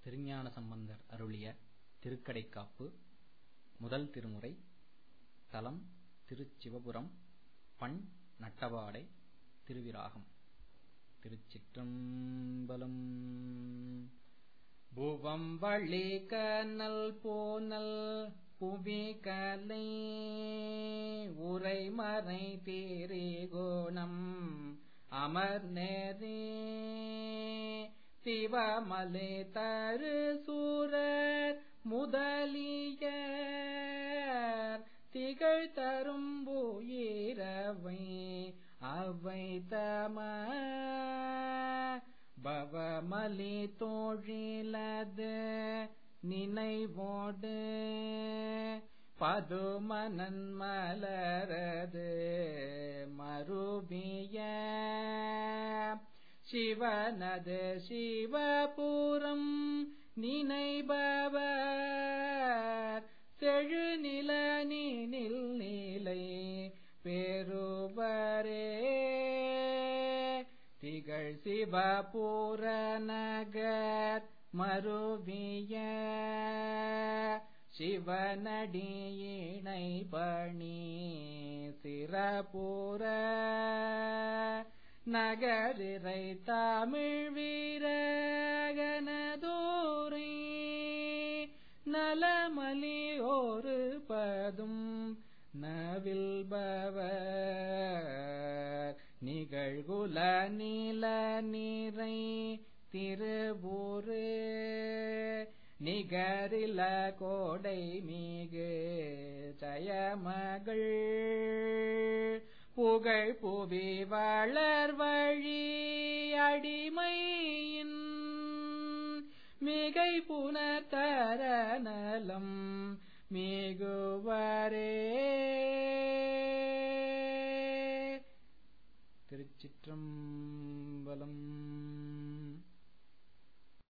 திருஞான சம்பந்தர் அருளிய திருக்கடைக்காப்பு முதல் திருமுறை தலம் திருச்சிவபுரம் பண் நட்டபாடை திருவிராகம் திருச்சிற்றம்பலம் புவம் வழி கனல் போனல் புவிகலை உரைமறை தேரிகோணம் அமர்நேரே சிவமலை தரு சூரர் முதலிய திகழ் தரும்புயிரவை அவை தம பவமலி தோழிலது நினைவோடு பதுமனன் மலரது மருபிய சிவனது சிவபுரம் நினைபவர் செழுநில நீனில் நீலை பெறுவரே திகழ் சிவபுர நகர் மருவிய சிவனடியினை பணி சிறபுர நகரிரை தமிழ் வீரகனதோரை நலமலி ஒரு பதும் நவில்பவர் நிகழ்குல நீல நீரை திருபூரு நிகரில கோடை மிகு ஜயமகள் புகழ் புவி வளர் வழி அடிமையின் மிகை புனர்தர நலம் மிகுவரே திருச்சிற்றம்பலம்